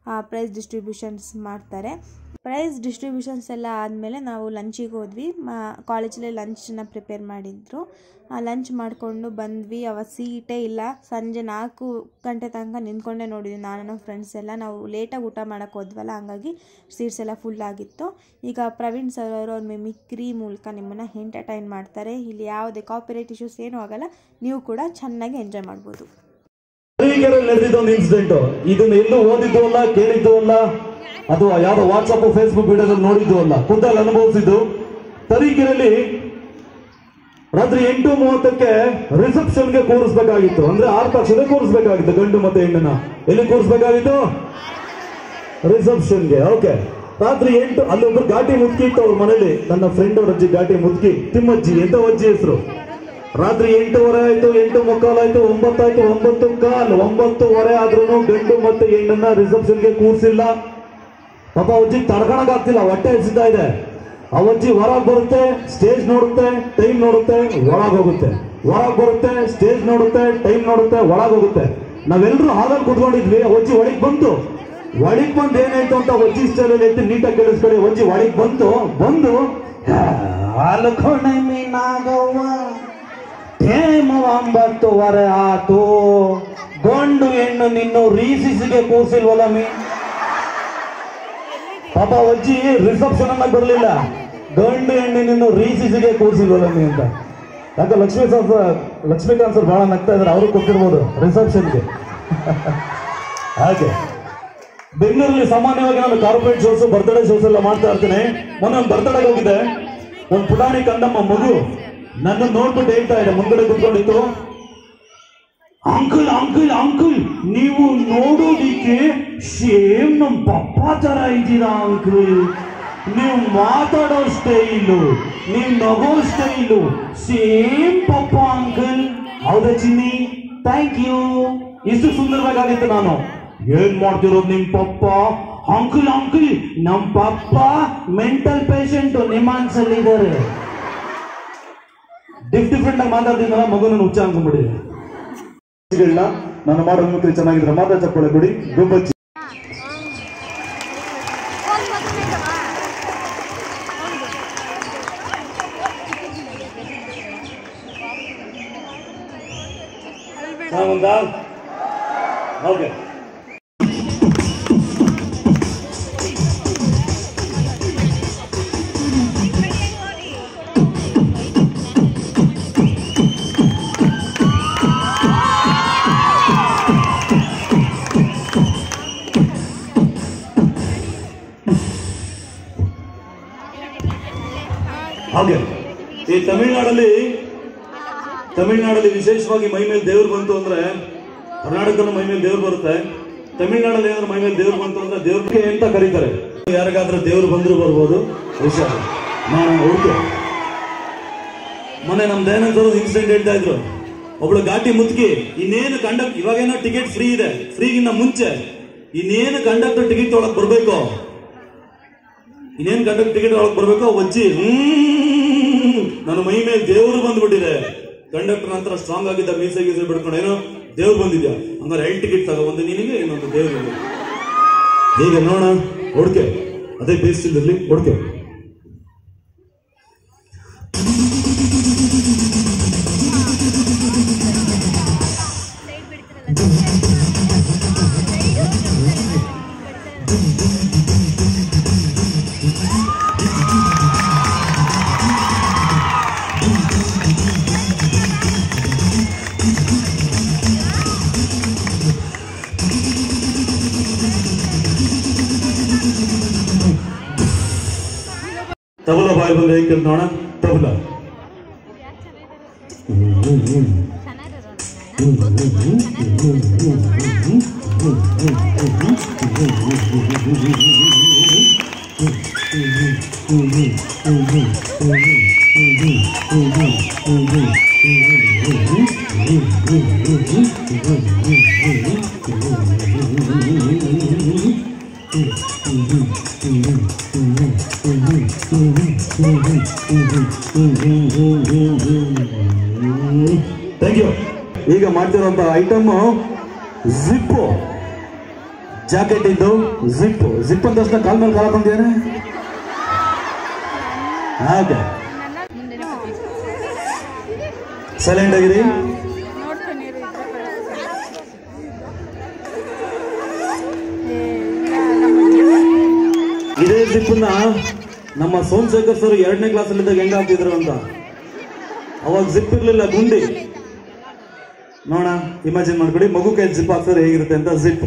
ಪ್ರೈಸ್ ಡಿಸ್ಟ್ರಿಬ್ಯೂಷನ್ಸ್ ಮಾಡ್ತಾರೆ ಪ್ರೈಸ್ ಡಿಸ್ಟ್ರಿಬ್ಯೂಷನ್ಸ್ ಎಲ್ಲ ಆದಮೇಲೆ ನಾವು ಲಂಚಿಗೆ ಹೋದ್ವಿ ಮಾ ಕಾಲೇಜಲ್ಲಿ ಲಂಚನ್ನ ಪ್ರಿಪೇರ್ ಮಾಡಿದ್ರು ಆ ಲಂಚ್ ಮಾಡಿಕೊಂಡು ಬಂದ್ವಿ ಅವತ್ತು ಸೀಟೇ ಇಲ್ಲ ಸಂಜೆ ನಾಲ್ಕು ಗಂಟೆ ತನಕ ನಿಂತ್ಕೊಂಡೇ ನೋಡಿದ್ವಿ ನಾನು ನಮ್ಮ ಫ್ರೆಂಡ್ಸ್ ಎಲ್ಲ ನಾವು ಲೇಟಾಗಿ ಊಟ ಮಾಡೋಕ್ಕೆ ಹೋದ್ವಲ್ಲ ಹಂಗಾಗಿ ಸೀಟ್ಸ್ ಎಲ್ಲ ಫುಲ್ ಆಗಿತ್ತು ಈಗ ಪ್ರವೀಣ್ ಸರ್ ಅವರು ಅವ್ರ ಮಿಮಿಕ್ರಿ ಮೂಲಕ ನಿಮ್ಮನ್ನು ಎಂಟರ್ಟೈನ್ ಮಾಡ್ತಾರೆ ಇಲ್ಲಿ ಯಾವುದೇ ಕಾಪಿರೈಟ್ ಇಶ್ಯೂಸ್ ಏನೂ ಆಗಲ್ಲ ನೀವು ಕೂಡ ಚೆನ್ನಾಗಿ ಎಂಜಾಯ್ ಮಾಡ್ಬೋದು ತರೀಕೆರೆಯಲ್ಲಿ ನಡೆದಿದ್ದ ಒಂದು ಇನ್ಸಿಡೆಂಟ್ ಇದನ್ನ ಎಲ್ಲೂ ಓದಿದ್ದು ಅಲ್ಲ ಕೇಳಿದ್ದು ಅಲ್ಲ ಅಥವಾ ಯಾವ್ದೋ ವಾಟ್ಸಪ್ ಫೇಸ್ಬುಕ್ ವಿಡಿಯೋದಲ್ಲಿ ನೋಡಿದ್ದು ಅಲ್ಲ ಖುದ್ದಲ್ಲಿ ಅನುಭವಿಸಿದ್ದು ತರೀಕೆರೆಯಲ್ಲಿ ರಾತ್ರಿ ಎಂಟು ಮೂವತ್ತಕ್ಕೆ ರಿಸೆಪ್ಷನ್ಗೆ ಕೂರಿಸ್ಬೇಕಾಗಿತ್ತು ಅಂದ್ರೆ ಆರು ತಕ್ಷಣ ಕೂರಿಸ್ಬೇಕಾಗಿತ್ತು ಗಂಡು ಮತ್ತೆ ಹೆಣ್ಣನ್ನ ಎಲ್ಲಿ ಕೂರಿಸ್ಬೇಕಾಗಿತ್ತು ರಿಸೆಪ್ಷನ್ಗೆ ಓಕೆ ರಾತ್ರಿ ಎಂಟು ಅಲ್ಲಿ ಒಬ್ರು ಘಾಟಿ ಮುದ್ಕಿ ಇತ್ತು ಅವ್ರ ಮನೇಲಿ ನನ್ನ ಫ್ರೆಂಡ್ ಅವ್ರ ಅಜ್ಜಿ ಘಾಟಿ ಮುದ್ಕಿ ತಿಮ್ಮಜ್ಜಿ ಎಂತ ಅಜ್ಜಿ ಹೆಸರು ರಾತ್ರಿ ಎಂಟೂವರೆ ಆಯ್ತು ಎಂಟು ಮುಕ್ಕಾಲು ಆಯ್ತು ಒಂಬತ್ತಾಯ್ತು ಒಂಬತ್ತು ಕಾಲ್ ಒಂಬತ್ತುವರೆ ಆದ್ರೂ ಗಂಡು ಮತ್ತೆ ಹೆಣ್ಣನ್ನ ರಿಸೆಪ್ಷನ್ಗೆ ಕೂರ್ಸಿಲ್ಲ ಪಾಪ ಅಜ್ಜಿ ತಡ್ಕೊಳಕ್ ಆಗ್ತಿಲ್ಲ ಹೊಟ್ಟೆ ಹಸಿತಾ ಇದೆ ಆ ಅಜ್ಜಿ ಹೊರಗ್ ಬರುತ್ತೆ ಸ್ಟೇಜ್ ನೋಡುತ್ತೆ ಟೈಮ್ ನೋಡುತ್ತೆ ಒಳಗ್ ಹೋಗುತ್ತೆ ಹೊರಗ್ ಬರುತ್ತೆ ಸ್ಟೇಜ್ ನೋಡುತ್ತೆ ಟೈಮ್ ನೋಡುತ್ತೆ ಒಳಗ್ ಹೋಗುತ್ತೆ ನಾವೆಲ್ಲರೂ ಹಾಲಲ್ಲಿ ಕುತ್ಕೊಂಡಿದ್ವಿ ಆ ಅಜ್ಜಿ ಒಳಗ್ ಬಂತು ಒಳಗ್ ಬಂದು ಏನಾಯ್ತು ಅಂತ ಅಜ್ಜಿ ಸ್ಟೈಲಲ್ಲಿ ಐತಿ ನೀಟಾಗಿ ಕೇಳಿಸ್ಕೊಳ್ಳಿ ಅಜ್ಜಿ ಒಳಗ್ ಬಂತು ಬಂದು ಹಾಲುಕೊಣೆ ನಾಗವ್ವ ಟೈಮ್ ಒಂಬತ್ತುವರೆ ಆತು ಗಂಡು ಹೆಣ್ಣು ನಿನ್ನು ರೀಸಿಸಿಗೆ ಕೂರ್ಸಿಲ್ವಲ್ಲ ಮೀ ಪಾಪ ಅಜ್ಜಿ ರಿಸೆಪ್ಷನ್ ಅನ್ನ ಬರ್ಲಿಲ್ಲ ಗಂಡು ಹೆಣ್ಣಿನಿನ್ನು ರೀಸಿಸಿಗೆ ಕೂರ್ಸಿಲ್ವಲ್ಲ ಮೀ ಅಂತ ಯಾಕೆ ಲಕ್ಷ್ಮೀ ಸರ್ ಲಕ್ಷ್ಮೀಕಾಂತ್ ಸರ್ ಬಹಳ ನಗ್ತಾ ಇದಾರೆ ಅವರು ಕೊಟ್ಟಿರ್ಬೋದು ರಿಸೆಪ್ಷನ್ಗೆ ಹಾಗೆ ಬೆಂಗಳೂರಲ್ಲಿ ಸಾಮಾನ್ಯವಾಗಿ ನಾನು ಕಾರ್ಪೊರೇಟ್ ಶೋಸ್ ಬರ್ತ್ಡೇ ಶೋಸ್ ಎಲ್ಲ ಮಾಡ್ತಾ ಇರ್ತೀನಿ ಮೊನ್ನೆ ಒಂದು ಬರ್ತ್ಡೇಗೆ ಹೋಗಿದೆ ಒಂದು ಪುಟಾಣಿ ಕಂದಮ್ಮ ಮಗು ನನ್ನ ನೋಡ್ಬಿಟ್ಟು ಹೇಳ್ತಾ ಇದೆ ಮುಂದ್ಗಡೆ ಕುತ್ಕೊಂಡಿತ್ತು ಅಂಕಲ್ ಅಂಕಲ್ ಅಂಕಲ್ ನೀವು ನೋಡೋದಿಕ್ಕೆ ಸೇಮ್ ನಮ್ ಪಪ್ಪ ತರ ಇದ್ದೀರಾ ಅಂಕಲ್ ನೀವು ಮಾತಾಡೋ ಸ್ಟೈಲು ನೀವು ನಗೋ ಸ್ಟೈಲು ಸೇಮ್ ಪಪ್ಪ ಅಂಕಲ್ ಹೌದಾ ಚಿನ್ನಿ ಥ್ಯಾಂಕ್ ಯು ಇಷ್ಟು ಸುಂದರವಾಗಿತ್ತು ನಾನು ಏನ್ ಮಾಡ್ತಿರೋದು ನಿಮ್ ಪಪ್ಪ ಅಂಕಲ್ ಅಂಕಲ್ ನಮ್ ಪಪ್ಪ ಮೆಂಟಲ್ ಪೇಷಂಟ್ ನಿಮ್ಮ ಅನ್ಸಲ್ಲಿದ್ದಾರೆ ಡಿಫ್ ಡಿಫ್ರೆಂಟ್ ಆಗಿ ಮಾತಾಡ್ತಿದ್ದಲ್ಲ ಮಗುನ ಹುಚ್ಚ ಅನ್ಕೊಂಡ್ಬಿಡಿ ನಾನು ಮಾಡೋ ಮಿಕ್ರಿ ಚೆನ್ನಾಗಿದ್ರೆ ಮಾತಾ ಚಪ್ಪಾಳೆ ಕೊಡಿ ಗುಬ್ಬಚ್ಚಿ ಓಕೆ ಹಾಗೆ ಈ ತಮಿಳ್ನಾಡಲ್ಲಿ ತಮಿಳ್ನಾಡಲ್ಲಿ ವಿಶೇಷವಾಗಿ ಮೈ ಮೇಲೆ ದೇವ್ರು ಬಂತು ಅಂದ್ರೆ ಕರ್ನಾಟಕದಲ್ಲೂ ಮೈ ಮೇಲೆ ದೇವ್ರು ಬರುತ್ತೆ ತಮಿಳ್ನಾಡಲ್ಲಿ ಏನಾದ್ರು ಮೈ ಮೇಲೆ ದೇವ್ರು ಬಂತು ಅಂದ್ರೆ ದೇವ್ರಿಗೆ ಅಂತ ಕರೀತಾರೆ ಯಾರಿಗಾದ್ರೂ ದೇವ್ರು ಬಂದ್ರು ಬರ್ಬೋದು ವಿಷಯ ನಾನು ಹುಡುಕೆ ಮೊನ್ನೆ ನಮ್ ದಯಾನಂದ್ ಸರ್ ಇನ್ಸಿಡೆಂಟ್ ಹೇಳ್ತಾ ಇದ್ರು ಒಬ್ಳು ಘಾಟಿ ಮುತ್ಕಿ ಇನ್ನೇನು ಕಂಡಕ್ಟ್ ಇವಾಗೇನೋ ಟಿಕೆಟ್ ಫ್ರೀ ಇದೆ ಫ್ರೀಗಿನ್ನ ಮುಂಚೆ ಇನ್ನೇನು ಕಂಡಕ್ಟರ್ ಟಿಕೆಟ್ ತೊಗೊಳಕ್ ಬರ್ಬೇಕು ಇನ್ನೇನ್ ಕಂಡಕ್ಟ್ ಟಿಕೆಟ್ ಒಳಗೆ ಬರ್ಬೇಕು ಒಜ್ಜಿ ಹ್ಮ್ ನನ್ನ ಮೈ ಮೇಲೆ ದೇವ್ರು ಬಂದ್ಬಿಟ್ಟಿದೆ ಕಂಡಕ್ಟರ್ ನಂತರ ಸ್ಟ್ರಾಂಗ್ ಆಗಿದ್ದ ಮೀಸೆ ಗೀಸೆ ಬಿಡ್ಕೊಂಡು ಏನೋ ದೇವ್ರು ಬಂದಿದ್ಯಾ ಹಂಗಾರೆ ಎರಡು ಟಿಕೆಟ್ ತಗೋ ಒಂದು ನಿನಗೆ ಇನ್ನೊಂದು ದೇವ್ರಿಗೆ ಹೀಗೆ ನೋಡೋಣ ಹೊಡ್ಕೆ ಅದೇ ಬೇಸಿಲ್ದಲ್ಲಿ ಹೊಡ್ಕೆ ತಬಲ ಬಾಯಿ ಬಂದು ಹೇಗೆ ನೋಡೋಣ ತಬಲ ಥ್ಯಾಂಕ್ ಯು ಈಗ ಮಾಡ್ತಿರೋಂಥ ಐಟಮ್ ಜಿಪ್ಪು ಜಾಕೆಟ್ ಇದ್ದು ಜಿಪ್ ಜಿಪ್ ಅಂದ ತಕ್ಷಣ ಕಾಲ್ ಮೇಲೆ ಕಾಲ ಹಾಕೊಂಡಿದ್ದೇನೆ ಹಾಗೆ ಸೈಲೆಂಟ್ ಆಗಿರಿ ಇದೇ ಜಿಪ್ಪನ್ನ ನಮ್ಮ ಸೋಮಶೇಖರ್ ಸರ್ ಎರಡನೇ ಕ್ಲಾಸಲ್ಲಿದ್ದಾಗ ಹೆಂಗ ಹಾಕ್ತಿದ್ರು ಅಂತ ಅವಾಗ ಜಿಪ್ ಇರ್ಲಿಲ್ಲ ಗುಂಡಿ ನೋಡ ಇಮ್ಯಾಜಿನ್ ಮಾಡ್ಕೊಡಿ ಮಗು ಕೈ ಜಿಪ್ ಹಾಕ್ತಾರೆ ಹೇಗಿರುತ್ತೆ ಅಂತ zip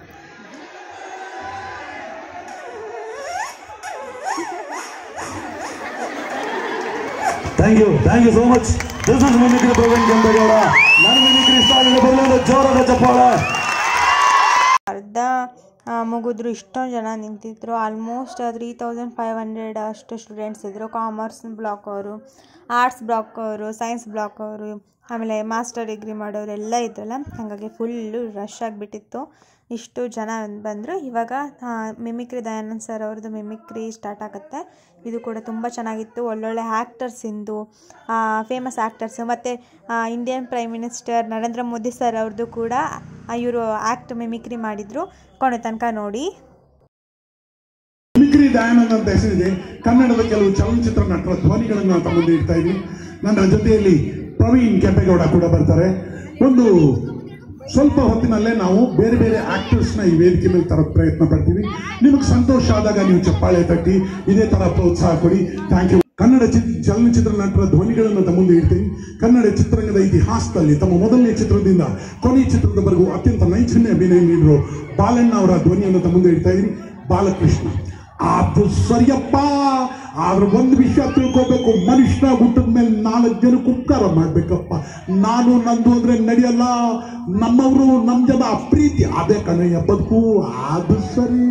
thank you thank you so much this is mimicry Praveen Kempegowda ನನ್ನ ಮಿಮಿಕ್ರಿ ಇಷ್ಟ ಆಗಿಲ್ಲ ಬರಲಿಲ್ಲ ಜೋರಾದ ಚಪ್ಪಾಳೆ ಅರ್ಧ ಆ, ಮುಗಿದ್ರು ಇಷ್ಟೊಂದು ಜನ ನಿಂತಿದ್ರು almost three thousand five hundred ಅಷ್ಟು ಸ್ಟೂಡೆಂಟ್ಸ್ ಇದ್ದರು ಕಾಮರ್ಸ್ ಬ್ಲಾಕ್ ಅವರು ಆರ್ಟ್ಸ್ ಬ್ಲಾಕ್ ಅವರು ಸೈನ್ಸ್ ಬ್ಲಾಕ್ ಅವರು ಆಮೇಲೆ ಮಾಸ್ಟರ್ ಡಿಗ್ರಿ ಮಾಡೋರು ಎಲ್ಲ ಇದ್ರಲ್ಲ ಹಾಗಾಗಿ ಫುಲ್ಲು ರಶ್ ಆಗಿಬಿಟ್ಟಿತ್ತು ಇಷ್ಟು ಜನ ಬಂದರು ಇವಾಗ ಮಿಮಿಕ್ರಿ ದಯಾನಂದ್ ಸರ್ ಅವ್ರದ್ದು ಮಿಮಿಕ್ರಿ ಸ್ಟಾರ್ಟ್ ಆಗುತ್ತೆ ಇದು ಕೂಡ ತುಂಬ ಚೆನ್ನಾಗಿತ್ತು ಒಳ್ಳೊಳ್ಳೆ ಆ್ಯಕ್ಟರ್ಸಿಂದು ಫೇಮಸ್ ಆ್ಯಕ್ಟರ್ಸು ಮತ್ತು Indian prime minister Narendra Modi sir ಅವ್ರದ್ದು ಕೂಡ ಇವರು ಆ್ಯಕ್ಟ್ ಮಿಮಿಕ್ರಿ ಮಾಡಿದರು ಕೊನೆ ತನಕ ನೋಡಿ ಮಿಮಿಕ್ರಿ ದಯಾನಂದ್ ಅಂತ ಹೆಸರಿದೆ ಕನ್ನಡದ ಕೆಲವು ಚಲನಚಿತ್ರ ನಟರ ಧ್ವನಿಗಳನ್ನು ತಮ್ಮ ಮುಂದೆ ಇಡ್ತಾ ಇದ್ದೀನಿ ನನ್ನ ಜೊತೆಯಲ್ಲಿ ಪ್ರವೀಣ್ ಕೆಂಪೇಗೌಡ ಕೂಡ ಬರ್ತಾರೆ ಒಂದು ಸ್ವಲ್ಪ ಹೊತ್ತಿನಲ್ಲೇ ನಾವು ಬೇರೆ ಬೇರೆ ಆಕ್ಟರ್ಸ್ನ ಈ ವೇದಿಕೆ ಮೇಲೆ ತರೋ ಪ್ರಯತ್ನ ಪಡ್ತೀವಿ ನಿಮಗೆ ಸಂತೋಷ ಆದಾಗ ನೀವು ಚಪ್ಪಾಳೆ ತಟ್ಟಿ ಇದೇ ತರ ಪ್ರೋತ್ಸಾಹ ಕೊಡಿ ಥ್ಯಾಂಕ್ ಯು ಕನ್ನಡ ಚಿತ್ ಚಲನಚಿತ್ರ ನಟರ ಧ್ವನಿಗಳನ್ನು ತಮ್ಮ ಮುಂದೆ ಇಡ್ತೀನಿ ಕನ್ನಡ ಚಿತ್ರರಂಗದ ಇತಿಹಾಸದಲ್ಲಿ ತಮ್ಮ ಮೊದಲನೇ ಚಿತ್ರದಿಂದ ಕೊನೆಯ ಚಿತ್ರದವರೆಗೂ ಅತ್ಯಂತ ನೈಜನ್ಯ ಅಭಿನಯ ನೀಡಿರೋ ಬಾಲಣ್ಣ ಅವರ ಧ್ವನಿಯನ್ನು ತಮ್ಮ ಮುಂದೆ ಇಡ್ತಾ ಇದ್ದೀನಿ ಬಾಲಕೃಷ್ಣ ಅದು ಸರಿಯಪ್ಪ ಆದ್ರೆ ಒಂದು ವಿಷಯ ತಿಳ್ಕೋಬೇಕು ಮನುಷ್ಯನ ಹುಟ್ಟದ ಮೇಲೆ ನಾಲ್ಕು ಜನಕ್ಕೆ ಉಪಕಾರ ಮಾಡ್ಬೇಕಪ್ಪ ನಾನು ನಂದು ಅಂದ್ರೆ ನಡೆಯಲ್ಲ ನಮ್ಮವರು ನಮ್ಮ ಜನ ಪ್ರೀತಿ ಅದೇ ಕಣಯ್ಯ ಬದುಕು ಅದು ಸರಿ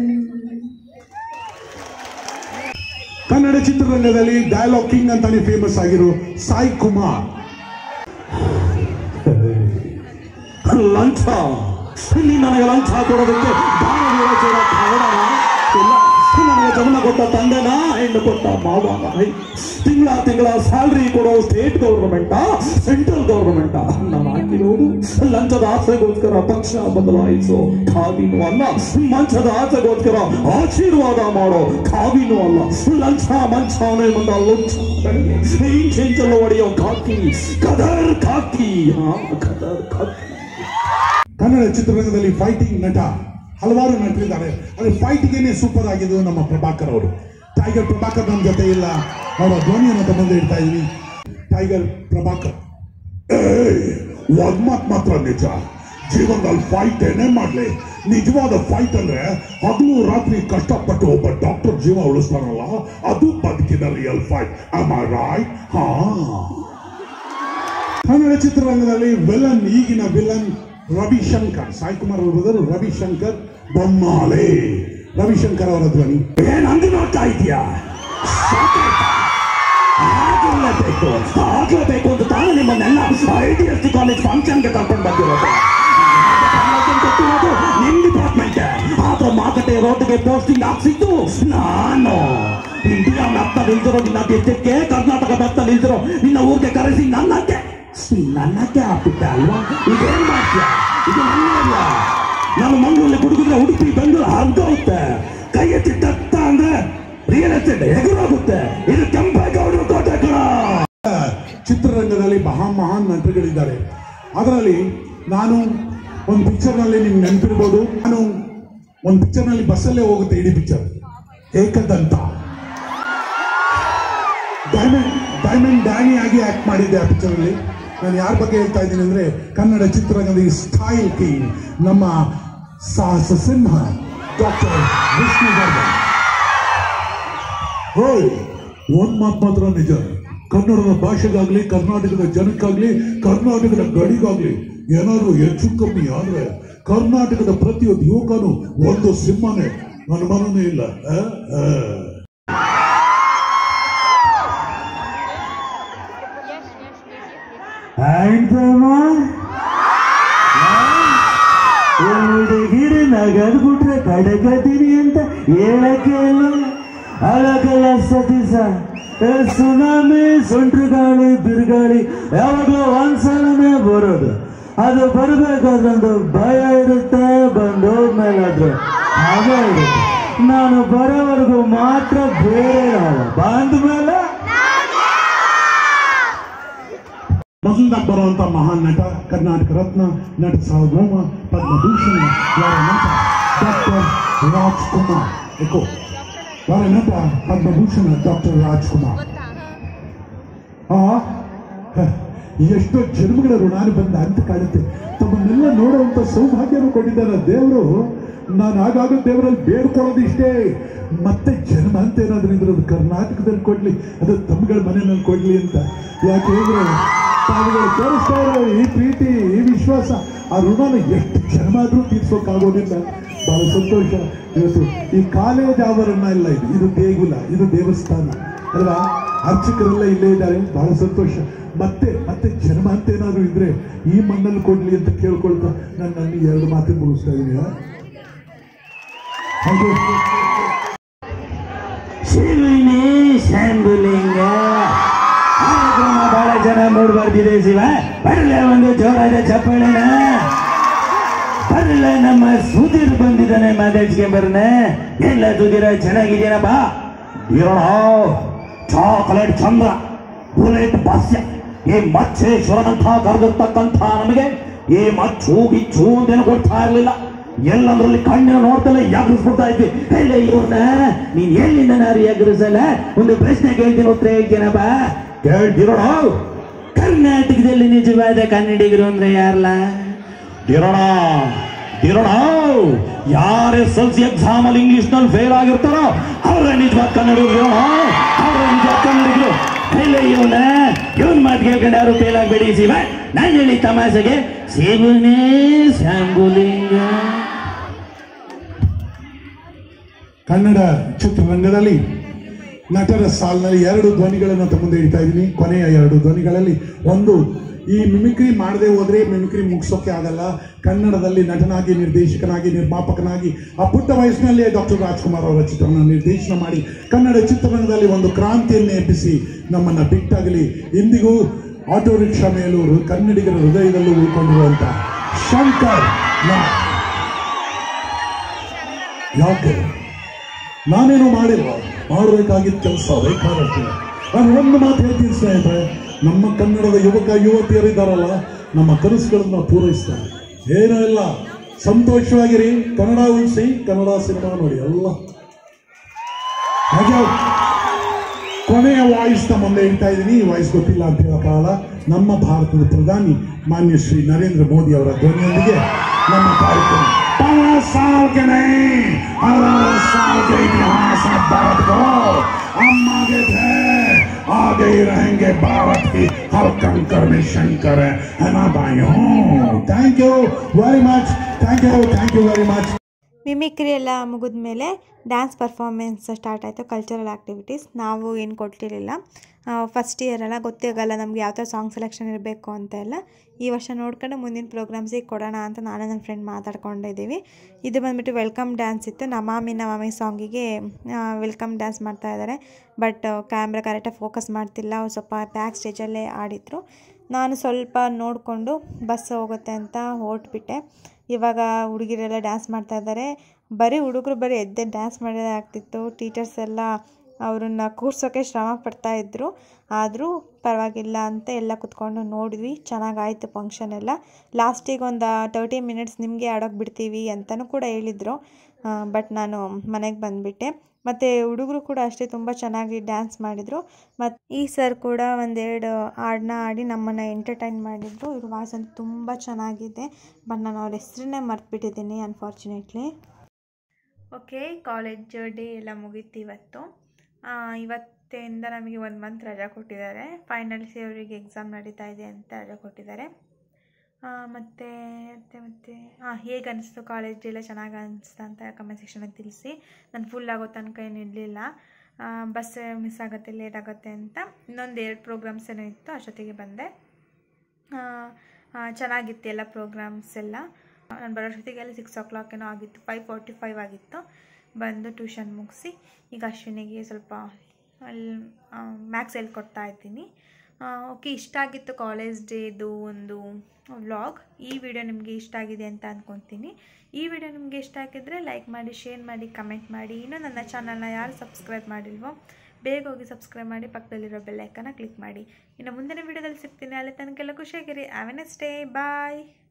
ಕನ್ನಡ ಚಿತ್ರರಂಗದಲ್ಲಿ ಡೈಲಾಗ್ ಕಿಂಗ್ ಅಂತಾನೆ ಫೇಮಸ್ ಆಗಿರೋ ಸಾಯಿ ಕುಮಾರ್ ಲಂಚ ಇಲ್ಲಿ ನನಗೆ ಲಂಚ ಕೊಡೋದಕ್ಕೆ ದಾನವೀರ ಚೋರ ಕಾರಣನ ಇಲ್ಲ ನನಗೆ ಜನ್ಮ ಕೊಟ್ಟ ತಂದೆನ ಹೆಣ್ಣು ಕೊಟ್ಟ ಮಾವನ ತಿಂಗಳ ತಿಂಗಳ ಸ್ಯಾಲ್ರಿ ಕೊಡೋ ಸ್ಟೇಟ್ ಗೌರ್ಮೆಂಟ ಸೆಂಟ್ರಲ್ ಗೌರ್ಮೆಂಟ ನಾನು ಹಾಕಿರೋದು ಲಂಚದ ಆಸೆಗೋಸ್ಕರ ಪಕ್ಷ ಬದಲಾಯಿಸೋ ಕಾವಿನೂ ಅಲ್ಲ ಮಂಚದ ಆಸೆಗೋಸ್ಕರ ಆಶೀರ್ವಾದ ಮಾಡೋ ಕಾವಿನೂ ಅಲ್ಲ ಲಂಚ ಮಂಚ ಮಂದ ಲುಂಚ ಇಂಚೆಂಚಲು ಹೊಡೆಯೋ ಕಾಕಿ ಕದರ್ ಕಾಕಿ ಹಾ ಕದರ್ ಕಾಕಿ ಕನ್ನಡ ಚಿತ್ರರಂಗದಲ್ಲಿ ಫೈಟಿಂಗ್ ನಟ ಹಲವಾರು ನಟರಿದ್ದಾರೆ ಆದರೆ ಫೈಟಿಂಗೇನೆ ಸೂಪರ್ ಆಗಿದ್ದು ನಮ್ಮ ಪ್ರಭಾಕರ್ ಅವರು ಟೈಗರ್ ಪ್ರಭಾಕರ್ ನಮ್ಮ ಜೊತೆ ಇಲ್ಲ ಅವರ ಧ್ವನಿಯನ್ನು ತಮ್ಮಂದೆ ಇಡ್ತಾ ಇದ್ದೀನಿ ಟೈಗರ್ ಪ್ರಭಾಕರ್ ಏಯ್, ಒಂದ್ ಮಾತ್ ಮಾತ್ರ ನಿಜ ಜೀವನದಲ್ಲಿ ಫೈಟ್ ಏನೇ ಮಾಡ್ಲಿ ನಿಜವಾದ ಫೈಟ್ ಅಂದ್ರೆ ಹಗಲು ರಾತ್ರಿ ಕಷ್ಟಪಟ್ಟು ಒಬ್ಬ ಡಾಕ್ಟರ್ ಜೀವ ಉಳಿಸ್ತಾರಲ್ಲ ಅದು ಬದುಕಿನ real fight am I right ಹಾ ಕನ್ನಡ ಚಿತ್ರರಂಗದಲ್ಲಿ ವಿಲನ್ ಈಗಿನ ವಿಲನ್ ರವಿಶಂಕರ್ ಸಾಯಿ ಕುಮಾರ್ ಅವರ ಬದಲು ರವಿಶಂಕರ್ ಬೊಮ್ಮಾಲೆ ರವಿಶಂಕರ್ ಅವರ ಧ್ವನಿ ಏನ್ ಹಂಗೆ ನೋಡ್ತಾ ಇದೀಯಾ ಆಗ್ಲೇಬೇಕು ಆಗ್ಲೇಬೇಕು ಅಂತ ತಾನೇ ನಿಮ್ಮನ್ನೆಲ್ಲ ಐ ಡಿ ಎಸ್ ಕಾಲೇಜ್ ಫಂಕ್ಷನ್ಗೆ ಕರ್ಕೊಂಡು ಬಂದಿರೋದು promotion ಕೊಟ್ಟಿರೋದು ನಿಮ್ ಡಿಪಾರ್ಟ್ಮೆಂಟ್ ಆದ್ರೆ ಮಾಕಟೆ ರೋಡ್ಗೆ ಪೋಸ್ಟಿಂಗ್ ಹಾಕ್ಸಿದ್ದು ನಾನು ಇಂಡಿಯಾ ಮ್ಯಾಪ್ ನಿಲ್ದಿರೋ ನಿನ್ನ ದೇಶಕ್ಕೆ ಕರ್ನಾಟಕ ಮ್ಯಾಪ್ ನಿಲ್ದಿರೋ ನಿನ್ನ ಊರಿಗೆ ಕರೆಸಿ ನನ್ನಕ್ಕೆ ನನ್ನಕ್ಕೆ ಹಾಕ್ಬಿಟ್ಟೆ ಅಲ್ವಾ ಇದೇನ್ ಮಾಡ್ತೀಯ ಇದು ನನ್ನ area. ನಾನು ಮಂಗಳೂರಲ್ಲಿ ಹುಡುಗಿದ್ರೆ ಉಡುಪಿ ಬೆಂಗಳೂರು ಹರ್ದೋಗುತ್ತೆ ಕೈ ಎತ್ತಿ ತತ್ತ ಅಂದ್ರೆ ರಿಯಲ್ ಎಸ್ಟೇಟ್ ಎದುರಾಗುತ್ತೆ ಇದು ಕೆಂಪೇಗೌಡರು ಕೋಟೆ ಕಣ ಚಿತ್ರರಂಗದಲ್ಲಿ ಮಹಾ ಮಹಾನ್ ನಟರುಗಳಿದ್ದಾರೆ ಅದರಲ್ಲಿ ನಾನು ಒಂದು ಪಿಕ್ಚರ್ನಲ್ಲಿ ನಿಮ್ಗೆ ನೆನಪಿರ್ಬೋದು ನಾನು ಒಂದು ಪಿಕ್ಚರ್ನಲ್ಲಿ ಬಸ್ಸಲ್ಲೇ ಹೋಗುತ್ತೆ ಇಡೀ picture Ekadantha diamond diamond Danny ಆಗಿ ಆಕ್ಟ್ ಮಾಡಿದ್ದೆ ಆ ಪಿಕ್ಚರಲ್ಲಿ ನಾನು ಯಾರ ಬಗ್ಗೆ ಹೇಳ್ತಾ ಇದ್ದೀನಿ ಅಂದ್ರೆ ಕನ್ನಡ ಚಿತ್ರರಂಗದ ಈ ಸ್ಟೈಲ್ ಕಿಂಗ್ ನಮ್ಮ ಸಾಹಸ ಸಿಂಹ ಡಾಕ್ಟರ್ ವಿಷ್ಣುವರ್ಧನ್ ಹೋಯ್ ಒಂದ್ ಮಾತು ಮಾತ್ರ ನಿಜ ಕನ್ನಡದ ಭಾಷೆಗಾಗ್ಲಿ ಕರ್ನಾಟಕದ ಜನಕ್ಕಾಗ್ಲಿ ಕರ್ನಾಟಕದ ಗಡಿಗಾಗ್ಲಿ ಏನಾದ್ರು ಹೆಚ್ಚು ಕಮ್ಮಿ ಆದ್ರೆ ಕರ್ನಾಟಕದ ಪ್ರತಿಯೊಂದು ಯುವಕನು ಒಂದು ಸಿಂಹನೇ ಅನುಮಾನನೇ ಇಲ್ಲ ಆ? ಆ. ಹುಡುಗಿರಿ ನಗದ್ಬಿಟ್ರೆ ಕಡಕತೀನಿ ಅಂತ ಹೇಳಕ್ಕೆ ಇಲ್ಲ ಅಳಕಲ್ಲ ಸತೀಸ ಏ ಸುನಾಮಿ ಸುಂಟ್ರು ಗಾಳಿ ಬಿರುಗಾಳಿ ಯಾವಾಗಲೂ ಒಂದ್ಸಲನೇ ಬರೋದು ಅದು ಬರ್ಬೇಕಾದ್ರೊಂದು ಭಯ ಇರುತ್ತೆ ಬಂದೋದ್ಮೇಲಾದ್ರೆ ಹಾಗೆ ಇರುತ್ತೆ. ನಾನು ಬರೋವರೆಗೂ ಮಾತ್ರ ಬೇರೆ ಬಂದ ಮೇಲೆ ಮೊದಲದಾಗ ಬರುವಂತ ಮಹಾನ್ ನಟ ಕರ್ನಾಟಕ ರತ್ನ ನಟ ಸಾರ್ವಭೌಮ ಪದ್ಮಭೂಷಣ ಯಾರ ನಟ ಡಾಕ್ಟರ್ ರಾಜ್ಕುಮಾರ್ ಎಕೋ ಯಾರ ನಟ ಪದ್ಮಭೂಷಣ ಡಾಕ್ಟರ್ ರಾಜ್ಕುಮಾರ್ ಆ ಹ, ಎಷ್ಟೋ ಜನ್ಮಗಳ ಋಣಾನು ಬಂದ ಅಂತ ಕಾಡುತ್ತೆ ತಮ್ಮನ್ನೆಲ್ಲ ನೋಡುವಂತ ಸೌಭಾಗ್ಯನು ಕೊಟ್ಟಿದ್ದಾನೆ ದೇವರು ನಾನು ಆಗಾಗ ದೇವರಲ್ಲಿ ಬೇಡ್ಕೊಳ್ಳೋದು ಇಷ್ಟೇ ಮತ್ತೆ ಜನ್ಮ ಅಂತ ಏನಾದ್ರೂ ಇದ್ರೆ ಅದು ಕರ್ನಾಟಕದಲ್ಲಿ ಕೊಡ್ಲಿ ಅದು ತಮ್ಮಗಳ ಮನೆಯಲ್ಲಿ ಕೊಡ್ಲಿ ಅಂತ ಯಾಕೆ ಹೇಳಿದ್ರೆ ತಾವುಗಳು ತೋರಿಸ್ತಾ ಇರೋ ಈ ಪ್ರೀತಿ ಈ ವಿಶ್ವಾಸ ಆ ಋಣನ ಎಷ್ಟು ಜನ್ಮ ಆದ್ರೂ ತೀರ್ಸೋಕ್ಕಾಗೋದಿಲ್ಲ ಬಹಳ ಸಂತೋಷ ಇವತ್ತು ಈ ಕಾಲೇಜ್ ಆವರಣ ಇಲ್ಲ ಇದು ಇದು ದೇಗುಲ ಇದು ದೇವಸ್ಥಾನ ಅಲ್ವಾ ಅರ್ಚಕರೆಲ್ಲ ಇಲ್ಲೇ ಇದ್ದಾರೆ ಬಹಳ ಸಂತೋಷ ಮತ್ತೆ ಮತ್ತೆ ಜನ್ಮ ಅಂತ ಏನಾದ್ರು ಇದ್ರೆ ಈ ಮಣ್ಣಲ್ಲಿ ಕೊಡ್ಲಿ ಅಂತ ಕೇಳ್ಕೊಳ್ತಾ ನಾನು ನನ್ನ ಎರಡು ಮಾತು ಮುಗಿಸ್ತಾ ಇದ್ದೀನಿ ಹಾಗೆ ಶಿವನೇ ಶಾಂಬುಲಿಂಗ ಕಾರ್ಯಕ್ರಮ ಬಹಳ ಜನ ಮೂಡ್ ಬರ್ತಿದೆ ಶಿವ ಬರಲ ಒಂದು ಜೋರಾದ ಚಪ್ಪಾಳೆನ ಬರಲ ನಮ್ಮ ಸುಧೀರ್ ಬಂದಿದ್ದಾನೆ ಮಾತಾಡ್ಸ್ಕೆ ಬರ್ನ ಎಲ್ಲ ಸುಧೀರ ಚೆನ್ನಾಗಿದ್ದೀನಪ್ಪ ಇರೋಣ ಚಾಕೊಲೇಟ್ ಚಂದ್ರ ಬುಲೆಟ್ ಭಾಸ್ಯ ಈ ಮಚ್ಚೇಶ್ವರನಂತ ಕರೆದಿರ್ತಕ್ಕಂಥ ನಮಗೆ ಈ ಮಚ್ಚು ಗಿಚ್ಚು ಅಂತೇನು ಕೊಡ್ತಾ ಇರ್ಲಿಲ್ಲ ಎಲ್ಲಂದ್ರಲ್ಲಿ ಕಣ್ಣಿನ ನೋಡ್ತಲ್ಲ ಎಗರಿಸ್ಬಿಡ್ತಾ ಇದ್ವಿ ಹೇಳಿ ಇವ್ರನ್ನ ನೀನ್ ಎಲ್ಲಿಂದ ನಾನು ಎಗರಿಸಲ್ಲ ಒಂದು ಪ್ರಶ್ನೆ ಕೇಳ್ತೀನಿ ಉತ್ತರ ಹೇಳ್ತೀನಪ್ಪ ಕೇಳ್ತಿರೋಣ ಕರ್ನಾಟಕದಲ್ಲಿ ನಿಜವಾದ ಕನ್ನಡಿಗರು ಅಂದ್ರೆ ಯಾರಲ್ಲ ದಿರೋಣ ದಿರೋಣ ಯಾರ ಎಸ್ ಎಲ್ ಸಿ ಎಕ್ಸಾಮ್ ಅಲ್ಲಿ ಇಂಗ್ಲಿಷ್ ನಲ್ಲಿ ಫೇಲ್ ಆಗಿರ್ತಾರೋ ಅವರ ನಿಜವಾದ ಕನ್ನಡಿಗರು ಅವರ ನಿಜವಾದ ಕನ್ನಡಿಗರು ಇಲ್ಲ ಇವನ ಇವನ್ ಮಾತು ಕೇಳ್ಕೊಂಡು ಯಾರು ಫೇಲ್ ಆಗಬೇಡಿ ಶಿವ ನಾನು ಹೇಳಿ ತಮಾಷೆಗೆ ಶಿವನೇ ಶಾಂಬುಲಿಂಗ ಕನ್ನಡ ಚಿತ್ರರಂಗದಲ್ಲಿ ನಟರ ಸಾಲಿನಲ್ಲಿ ಎರಡು ಧ್ವನಿಗಳನ್ನು ತಮ್ಮ ಮುಂದೆ ಇಡ್ತಾ ಇದ್ದೀನಿ ಕೊನೆಯ ಎರಡು ಧ್ವನಿಗಳಲ್ಲಿ ಒಂದು ಈ ಮಿಮಿಕ್ರಿ ಮಾಡದೆ ಹೋದ್ರೆ ಮಿಮಿಕ್ರಿ ಮುಗಿಸೋಕೆ ಆಗಲ್ಲ ಕನ್ನಡದಲ್ಲಿ ನಟನಾಗಿ ನಿರ್ದೇಶಕನಾಗಿ ನಿರ್ಮಾಪಕನಾಗಿ ಆ ಪುಟ್ಟ ವಯಸ್ಸಿನಲ್ಲೇ ಡಾಕ್ಟರ್ ರಾಜ್ಕುಮಾರ್ ಅವರ ಚಿತ್ರವನ್ನು ನಿರ್ದೇಶನ ಮಾಡಿ ಕನ್ನಡ ಚಿತ್ರರಂಗದಲ್ಲಿ ಒಂದು ಕ್ರಾಂತಿಯನ್ನು ಎಬ್ಬಿಸಿ ನಮ್ಮನ್ನ ಬಿಟ್ಟಾಗಲಿ ಇಂದಿಗೂ ಆಟೋ ರಿಕ್ಷಾ ಮೇಲೂ ಕನ್ನಡಿಗರ ಹೃದಯದಲ್ಲೂ ಉಳ್ಕೊಂಡಿರುವಂತ ಶಂಕರ್ ನಾಗ್. ಯಾಕೆ ನಾನೇನು ಮಾಡಿಲ್ಲ ಮಾಡಬೇಕಾಗಿದ್ದ ಕೆಲಸ ಬೇಕಾದಷ್ಟು ನಾನು ಒಂದು ಮಾತು ಹೇಳ್ತೀನಿ ಸ್ನೇಹಿತರೆ ನಮ್ಮ ಕನ್ನಡದ ಯುವಕ ಯುವತಿಯರಿದ್ದಾರಲ್ಲ ನಮ್ಮ ಕನಸುಗಳನ್ನ ಪೂರೈಸ್ತಾರೆ ಏನೂ ಇಲ್ಲ ಸಂತೋಷವಾಗಿರಿ ಕನ್ನಡ ಉಳಿಸಿ ಕನ್ನಡ ಸಿನಿಮಾ ನೋಡಿ ಎಲ್ಲ ಹಾಗೆ ಕೊನೆಯ ವಾಯ್ಸ್ ನ ಮುಂದೆ ಇಡ್ತಾ ಇದ್ದೀನಿ ಈ ವಾಯ್ಸ್ ಗೊತ್ತಿಲ್ಲ ಅಂತ ಹೇಳೋ ಕಾಲ ನಮ್ಮ ಭಾರತದ ಪ್ರಧಾನಿ ಮಾನ್ಯ ಶ್ರೀ ನರೇಂದ್ರ ಮೋದಿ ಅವರ ಧ್ವನಿಯೊಂದಿಗೆ ನಮ್ಮ ಕಾರ್ಯಕ್ರಮ पांच साल के नहीं हजार साल के इतिहास है भारत को हम आगे थे आगे ही रहेंगे भारत की हर कंकर में शंकर है है ना भाइयों thank you very much thank you thank you very much mimicry ಎಲ್ಲ ಮುಗಿದ ಮೇಲೆ ಡ್ಯಾನ್ಸ್ ಪರ್ಫಾರ್ಮೆನ್ಸ್ ಸ್ಟಾರ್ಟ್ ಆಯಿತು ಕಲ್ಚರಲ್ ಆ್ಯಕ್ಟಿವಿಟೀಸ್ ನಾವು ಏನು ಕೊಟ್ಟಿರಲಿಲ್ಲ ಫಸ್ಟ್ ಇಯರ್ ಎಲ್ಲ ಗೊತ್ತೇ ಆಗಲ್ಲ ನಮ್ಗೆ ಯಾವ ಥರ ಸಾಂಗ್ ಸೆಲೆಕ್ಷನ್ ಇರಬೇಕು ಅಂತ ಎಲ್ಲ ಈ ವರ್ಷ ನೋಡ್ಕೊಂಡು ಮುಂದಿನ ಪ್ರೋಗ್ರಾಮ್ಸಿಗೆ ಕೊಡೋಣ ಅಂತ ನಾನು ನನ್ನ ಫ್ರೆಂಡ್ ಮಾತಾಡ್ಕೊಂಡಿದ್ದೀವಿ ಇದು ಬಂದ್ಬಿಟ್ಟು ವೆಲ್ಕಮ್ ಡ್ಯಾನ್ಸ್ ಇತ್ತು ನಮಾಮಿ ನಮಾಮಿ ಸಾಂಗಿಗೆ ವೆಲ್ಕಮ್ ಡ್ಯಾನ್ಸ್ ಮಾಡ್ತಾ ಇದ್ದಾರೆ ಬಟ್ ಕ್ಯಾಮ್ರಾ ಕರೆಕ್ಟಾಗಿ ಫೋಕಸ್ ಮಾಡ್ತಿಲ್ಲ ಅವ್ರು ಸ್ವಲ್ಪ ಬ್ಯಾಕ್ ಸ್ಟೇಜಲ್ಲೇ ಆಡಿದರು ನಾನು ಸ್ವಲ್ಪ ನೋಡಿಕೊಂಡು ಬಸ್ ಹೋಗುತ್ತೆ ಅಂತ ಹೊರಟ್ಬಿಟ್ಟೆ ಇವಾಗ ಹುಡುಗಿರೆಲ್ಲ ಡ್ಯಾನ್ಸ್ ಮಾಡ್ತಾ ಇದ್ದಾರೆ ಬರೀ ಹುಡುಗರು ಬರೀ ಎದ್ದೆ ಡ್ಯಾನ್ಸ್ ಮಾಡೋದೇ ಆಗ್ತಿತ್ತು ಟೀಚರ್ಸ್ ಎಲ್ಲ ಅವ್ರನ್ನ ಕೂರ್ಸೋಕ್ಕೆ ಶ್ರಮ ಪಡ್ತಾ ಇದ್ದರು ಆದರೂ ಪರವಾಗಿಲ್ಲ ಅಂತ ಎಲ್ಲ ಕುತ್ಕೊಂಡು ನೋಡಿದ್ವಿ ಚೆನ್ನಾಗಾಯಿತು ಫಂಕ್ಷನ್ ಎಲ್ಲ ಲಾಸ್ಟಿಗೆ ಒಂದು ತರ್ಟಿ ಮಿನಿಟ್ಸ್ ನಿಮಗೆ ಆಡೋಕೆ ಬಿಡ್ತೀವಿ ಅಂತಲೂ ಕೂಡ ಹೇಳಿದರು ಬಟ್ ನಾನು ಮನೆಗೆ ಬಂದುಬಿಟ್ಟೆ ಮತ್ತು ಹುಡುಗರು ಕೂಡ ಅಷ್ಟೇ ತುಂಬ ಚೆನ್ನಾಗಿ ಡ್ಯಾನ್ಸ್ ಮಾಡಿದರು ಮತ್ತು ಈ ಸರ್ ಕೂಡ ಒಂದೆರಡು ಹಾಡನ್ನ ಆಡಿ ನಮ್ಮನ್ನು ಎಂಟರ್ಟೈನ್ ಮಾಡಿದರು ಇವ್ರ ವಾಯ್ಸ್ ಅಂತೂ ತುಂಬ ಚೆನ್ನಾಗಿದೆ ಬಟ್ ನಾನು ಅವ್ರ ಹೆಸರನ್ನೇ ಮರ್ತ್ಬಿಟ್ಟಿದ್ದೀನಿ ಅನ್ಫಾರ್ಚುನೇಟ್ಲಿ ಓಕೆ ಕಾಲೇಜ್ ಡೇ ಎಲ್ಲ ಮುಗೀತು ಇವತ್ತು ಆ, ಇವತ್ತಿಂದ ನಮಗೆ ಒಂದು ಮಂತ್ ರಜಾ ಕೊಟ್ಟಿದ್ದಾರೆ ಫೈನಲ್ಸ್ ಅವರಿಗೆ ಎಕ್ಸಾಮ್ ನಡೀತಾ ಇದೆ ಅಂತ ರಜಾ ಕೊಟ್ಟಿದ್ದಾರೆ ಮತ್ತು ಮತ್ತು ಮತ್ತು ಹಾಂ ಹೇಗೆ ಅನಿಸ್ತು ಕಾಲೇಜ್ ಎಲ್ಲ ಚೆನ್ನಾಗಿ ಅನಿಸ್ತಾ ಅಂತ ಕಮೆಂಟ್ ಸೆಕ್ಷನಲ್ಲಿ ತಿಳಿಸಿ ನಾನು ಫುಲ್ ಆಗೋ ತನಕ ಏನು ಇರಲಿಲ್ಲ ಬಸ್ ಮಿಸ್ ಆಗುತ್ತೆ ಲೇಟ್ ಆಗುತ್ತೆ ಅಂತ ಇನ್ನೊಂದು ಎರಡು ಪ್ರೋಗ್ರಾಮ್ಸ್ ಏನೋ ಇತ್ತು ಅಷ್ಟೊತ್ತಿಗೆ ಬಂದೆ ಆ, ಆ, ಚೆನ್ನಾಗಿತ್ತು ಎಲ್ಲ ಪ್ರೋಗ್ರಾಮ್ಸ್ ಎಲ್ಲ ನಾನು ಬರೋಷ್ಟೊತ್ತಿಗೆಲ್ಲ ಸಿಕ್ಸ್ ಓ ಕ್ಲಾಕ್ ಏನೋ ಆಗಿತ್ತು ಫೈವ್ ಫೋರ್ಟಿ ಫೈವ್ ಆಗಿತ್ತು ಬಂದು ಟ್ಯೂಷನ್ ಮುಗಿಸಿ ಈಗ ಅಶ್ವಿನಿಗೆ ಸ್ವಲ್ಪ ಅಲ್ಲಿ ಮ್ಯಾಕ್ಸ್ ಹೇಳ್ಕೊಡ್ತಾ ಇದ್ದೀನಿ ಓಕೆ ಇಷ್ಟ ಆಗಿತ್ತು ಕಾಲೇಜ್ ಡೇದು ಒಂದು ವ್ಲಾಗ್ ಈ ವಿಡಿಯೋ ನಿಮಗೆ ಇಷ್ಟ ಆಗಿದೆ ಅಂತ ಅಂದ್ಕೊತೀನಿ ಈ ವಿಡಿಯೋ ನಿಮಗೆ ಇಷ್ಟ ಆಗಿದ್ದರೆ ಲೈಕ್ ಮಾಡಿ ಶೇರ್ ಮಾಡಿ ಕಮೆಂಟ್ ಮಾಡಿ ಇನ್ನೂ ನನ್ನ ಚಾನಲ್ನ ಯಾರು ಸಬ್ಸ್ಕ್ರೈಬ್ ಮಾಡಿಲ್ವೋ ಬೇಗ ಹೋಗಿ ಸಬ್ಸ್ಕ್ರೈಬ್ ಮಾಡಿ ಪಕ್ಕದಲ್ಲಿರೋ ಬೆಲ್ಲೈಕನ್ನ ಕ್ಲಿಕ್ ಮಾಡಿ ಇನ್ನು ಮುಂದಿನ ವಿಡಿಯೋದಲ್ಲಿ ಸಿಗ್ತೀನಿ ಅಲ್ಲಿ ತನಕೆಲ್ಲ ಖುಷಿಯಾಗಿರಿ have a next day bye